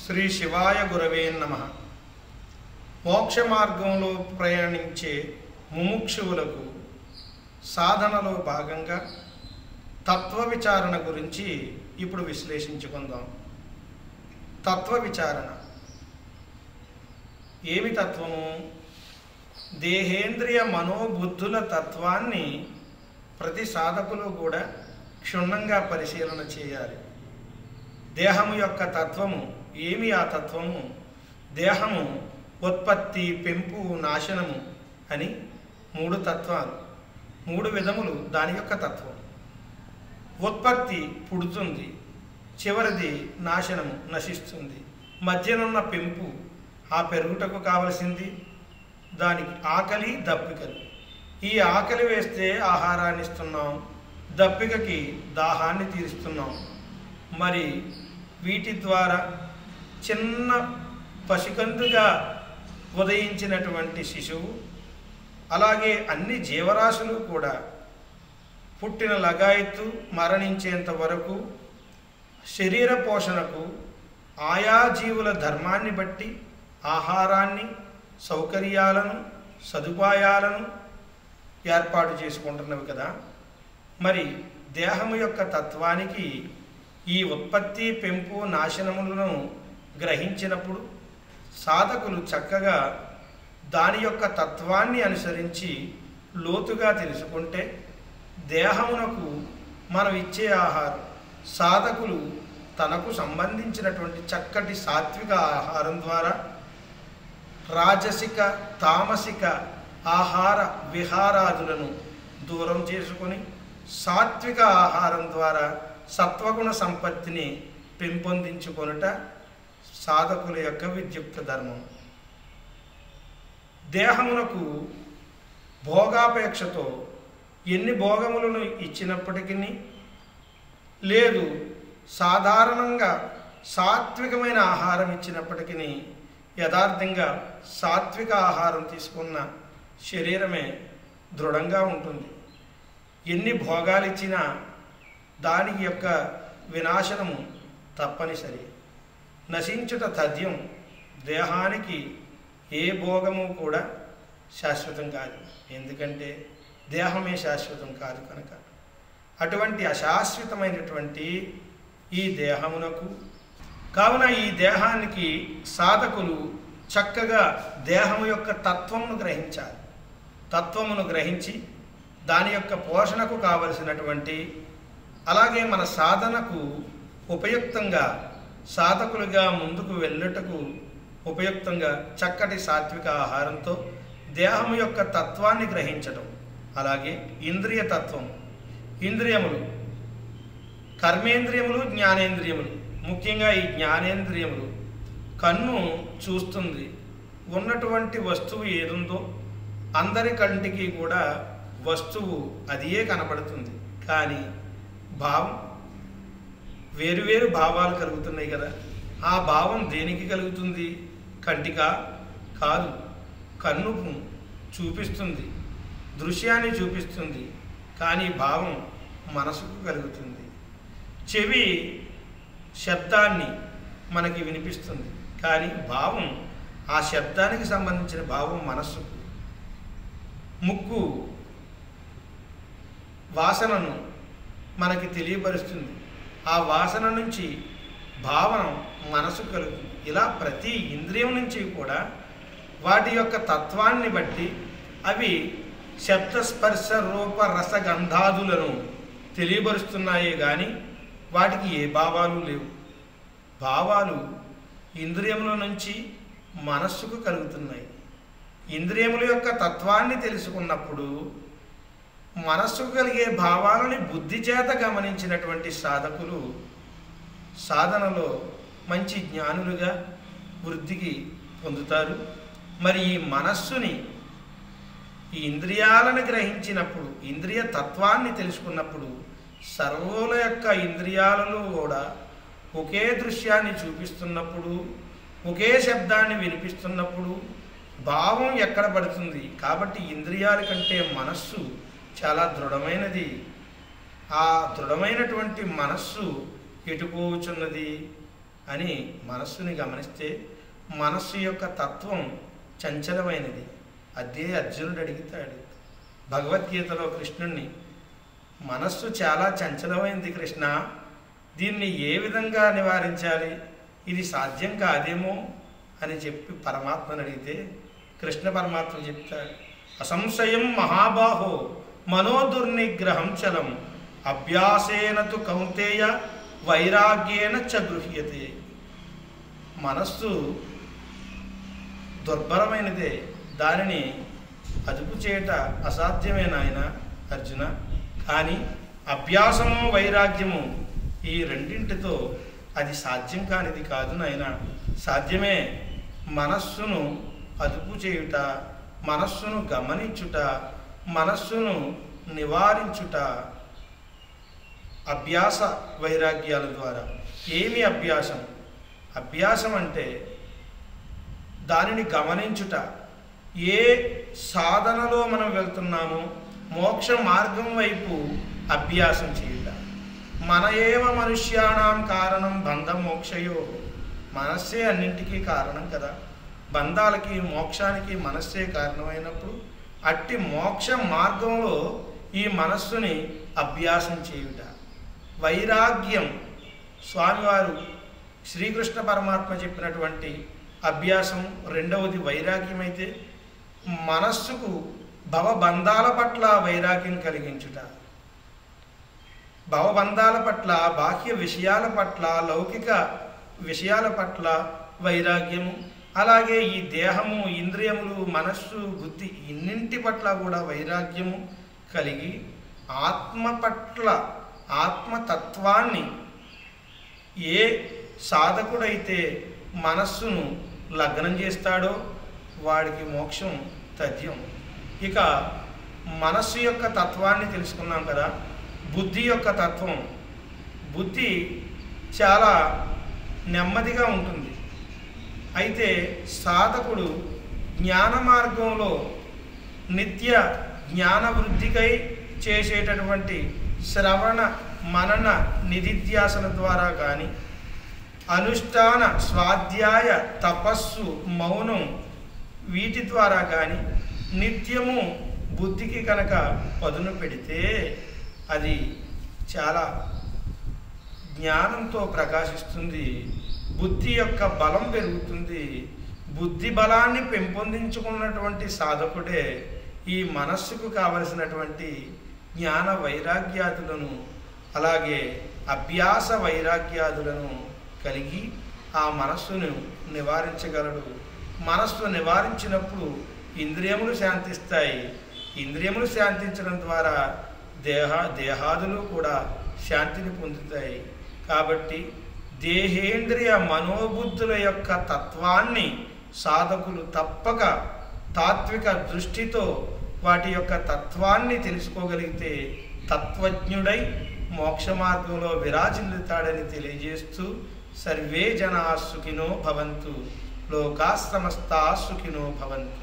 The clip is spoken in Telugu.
శ్రీ శివాయ గురవే నమ మోక్ష మార్గంలో ప్రయాణించే ముముక్షువులకు సాధనలో భాగంగా తత్వ విచారణ గురించి ఇప్పుడు విశ్లేషించుకుందాం తత్వ విచారణ ఏమి తత్వము దేహేంద్రియ మనోబుద్ధుల తత్వాన్ని ప్రతి సాధకులు కూడా క్షుణ్ణంగా పరిశీలన చేయాలి దేహము యొక్క తత్వము ఏమి ఆ తత్వము దేహము ఉత్పత్తి పెంపు నాశనము అని మూడు తత్వాలు మూడు విధములు దాని యొక్క తత్వం ఉత్పత్తి పుడుతుంది చివరిది నాశనము నశిస్తుంది మధ్యనున్న పెంపు ఆ పెరుగుటకు కావలసింది దానికి ఆకలి దప్పికలు ఈ ఆకలి వేస్తే ఆహారాన్ని ఇస్తున్నాం దప్పికకి దాహాన్ని తీరుస్తున్నాం మరి వీటి ద్వారా చిన్న పసికందుగా ఉదయించినటువంటి శిశువు అలాగే అన్ని జీవరాశులు కూడా పుట్టిన లగాయత్తు మరణించేంత వరకు శరీర పోషణకు ఆయా జీవుల ధర్మాన్ని బట్టి ఆహారాన్ని సౌకర్యాలను సదుపాయాలను ఏర్పాటు చేసుకుంటున్నవి కదా మరి దేహము యొక్క తత్వానికి ఈ ఉత్పత్తి పెంపు నాశనములను గ్రహించినప్పుడు సాధకులు చక్కగా దాని యొక్క తత్వాన్ని అనుసరించి లోతుగా తెలుసుకుంటే దేహమునకు మనం ఇచ్చే ఆహారం సాధకులు తనకు సంబంధించినటువంటి చక్కటి సాత్విక ఆహారం ద్వారా రాజసిక తామసిక ఆహార విహారాదులను దూరం చేసుకొని సాత్విక ఆహారం ద్వారా సత్వగుణ సంపత్తిని పెంపొందించుకొనుట సాధకుల యొక్క విద్యుక్త ధర్మం దేహమునకు భోగాపేక్షతో ఎన్ని భోగములను ఇచ్చినప్పటికీ లేదు సాధారణంగా సాత్వికమైన ఆహారం ఇచ్చినప్పటికీ యథార్థంగా సాత్విక ఆహారం తీసుకున్న శరీరమే దృఢంగా ఉంటుంది ఎన్ని భోగాలు ఇచ్చినా దాని యొక్క వినాశనము తప్పనిసరి నశించుట తథ్యం దేహానికి ఏ భోగము కూడా శాశ్వతం కాదు ఎందుకంటే దేహమే శాశ్వతం కాదు కనుక అటువంటి అశాశ్వతమైనటువంటి ఈ దేహమునకు కావున ఈ దేహానికి సాధకులు చక్కగా దేహము యొక్క తత్వమును గ్రహించాలి తత్వమును గ్రహించి దాని యొక్క పోషణకు కావలసినటువంటి అలాగే మన సాధనకు ఉపయుక్తంగా సాధకులుగా ముందుకు వెళ్ళుటకు ఉపయుక్తంగా చక్కటి సాత్విక ఆహారంతో దేహము యొక్క తత్వాన్ని గ్రహించటం అలాగే ఇంద్రియ తత్వం ఇంద్రియములు కర్మేంద్రియములు జ్ఞానేంద్రియములు ముఖ్యంగా ఈ జ్ఞానేంద్రియములు కన్ను చూస్తుంది ఉన్నటువంటి వస్తువు ఏదుందో అందరి కంటికి కూడా వస్తువు అదియే కనపడుతుంది కానీ భావం వేరువేరు భావాలు కలుగుతున్నాయి కదా ఆ భావం దేనికి కలుగుతుంది కంటికా కాదు కన్నుకు చూపిస్తుంది దృశ్యాన్ని చూపిస్తుంది కానీ భావం మనసుకు కలుగుతుంది చెవి శబ్దాన్ని మనకి వినిపిస్తుంది కానీ భావం ఆ శబ్దానికి సంబంధించిన భావం మనస్సుకు ముక్కు వాసనను మనకి తెలియపరుస్తుంది ఆ వాసన నుంచి భావన మనసు కలుగుతుంది ఇలా ప్రతి ఇంద్రియం నుంచి కూడా వాటి యొక్క తత్వాన్ని బట్టి అవి శబ్దస్పర్శ రూప రసగంధాదులను తెలియపరుస్తున్నాయే కానీ వాటికి ఏ భావాలు లేవు భావాలు ఇంద్రియముల నుంచి మనస్సుకు కలుగుతున్నాయి ఇంద్రియముల యొక్క తత్వాన్ని తెలుసుకున్నప్పుడు మనస్సుకు కలిగే భావాలని బుద్ధి చేత గమనించినటువంటి సాధకులు సాధనలో మంచి జ్ఞానులుగా వృద్ధికి పొందుతారు మరి ఈ మనస్సుని ఈ ఇంద్రియాలను గ్రహించినప్పుడు ఇంద్రియ తత్వాన్ని తెలుసుకున్నప్పుడు సర్వుల యొక్క ఇంద్రియాలలో కూడా ఒకే దృశ్యాన్ని చూపిస్తున్నప్పుడు ఒకే శబ్దాన్ని వినిపిస్తున్నప్పుడు భావం ఎక్కడ పడుతుంది కాబట్టి ఇంద్రియాల కంటే మనస్సు చాలా దృఢమైనది ఆ దృఢమైనటువంటి మనస్సు ఎటుపోచున్నది అని మనస్సుని గమనిస్తే మనస్సు యొక్క తత్వం చంచలమైనది అదే అర్జునుడు అడుగుతాడు భగవద్గీతలో కృష్ణుణ్ణి మనస్సు చాలా చంచలమైంది కృష్ణ దీన్ని ఏ విధంగా నివారించాలి ఇది సాధ్యం కాదేమో అని చెప్పి పరమాత్మను అడిగితే కృష్ణ పరమాత్మ చెప్తాడు అసంశయం మహాబాహో మనోదుర్నిగ్రహం చలం అభ్యాసేన తు కౌంతేయ వైరాగ్యేన చ గృహ్యతే మనస్సు దుర్భరమైనదే దానిని అదుపు చేయట అసాధ్యమే నాయన అర్జున కానీ అభ్యాసము వైరాగ్యము ఈ రెండింటితో అది సాధ్యం కానిది కాదు నాయన సాధ్యమే మనస్సును అదుపు చేయుట మనస్సును గమనించుట మనస్సును నివారించుట అభ్యాస వైరాగ్యాల ద్వారా ఏమి అభ్యాసం అభ్యాసం అంటే దానిని గమనించుట ఏ సాధనలో మనం వెళ్తున్నామో మోక్ష మార్గం వైపు అభ్యాసం చేయుట మన ఏవ మనుష్యాణం కారణం బంధం మోక్షయో మనస్సే అన్నింటికీ కారణం కదా బంధాలకి మోక్షానికి మనస్సే కారణమైనప్పుడు అట్టి మోక్ష మార్గంలో ఈ మనస్సుని అభ్యాసం చేయుట వైరాగ్యం స్వామివారు శ్రీకృష్ణ పరమాత్మ చెప్పినటువంటి అభ్యాసం రెండవది వైరాగ్యం అయితే మనస్సుకు భవబంధాల పట్ల వైరాగ్యం కలిగించుట భవబంధాల పట్ల బాహ్య విషయాల పట్ల లౌకిక విషయాల పట్ల వైరాగ్యము అలాగే ఈ దేహము ఇంద్రియములు మనస్సు బుద్ధి ఇన్నింటి పట్ల కూడా వైరాగ్యము కలిగి ఆత్మ పట్ల ఆత్మతత్వాన్ని ఏ సాధకుడైతే మనస్సును లగ్నం చేస్తాడో వాడికి మోక్షం తథ్యం ఇక మనస్సు యొక్క తత్వాన్ని తెలుసుకున్నాం కదా బుద్ధి యొక్క తత్వం బుద్ధి చాలా నెమ్మదిగా ఉంటుంది అయితే సాధకుడు జ్ఞాన మార్గంలో నిత్య జ్ఞాన వృద్ధికై చేసేటటువంటి శ్రవణ మనన నిధిధ్యాసన ద్వారా కానీ అనుష్ఠాన స్వాధ్యాయ తపస్సు మౌనం వీటి ద్వారా కానీ నిత్యము బుద్ధికి కనుక పదును పెడితే అది చాలా జ్ఞానంతో ప్రకాశిస్తుంది బుద్ధి యొక్క బలం పెరుగుతుంది బుద్ధి బలాన్ని పెంపొందించుకున్నటువంటి సాధకుడే ఈ మనస్సుకు కావలసినటువంటి జ్ఞాన వైరాగ్యాదులను అలాగే అభ్యాస వైరాగ్యాదులను కలిగి ఆ మనస్సును నివారించగలడు మనస్సు నివారించినప్పుడు ఇంద్రియములు శాంతిస్తాయి ఇంద్రియములు శాంతించడం ద్వారా దేహ దేహాదులు కూడా శాంతిని పొందుతాయి కాబట్టి దేహేంద్రియ మనోబుద్ధుల యొక్క తత్వాన్ని సాధకులు తప్పక తాత్విక దృష్టితో వాటి యొక్క తత్వాన్ని తెలుసుకోగలిగితే తత్వజ్ఞుడై మోక్ష మార్గంలో విరాజిల్లుతాడని తెలియజేస్తూ సర్వే జనా సుఖినో భవంతు లోకా సమస్తా సుఖినో భవంతు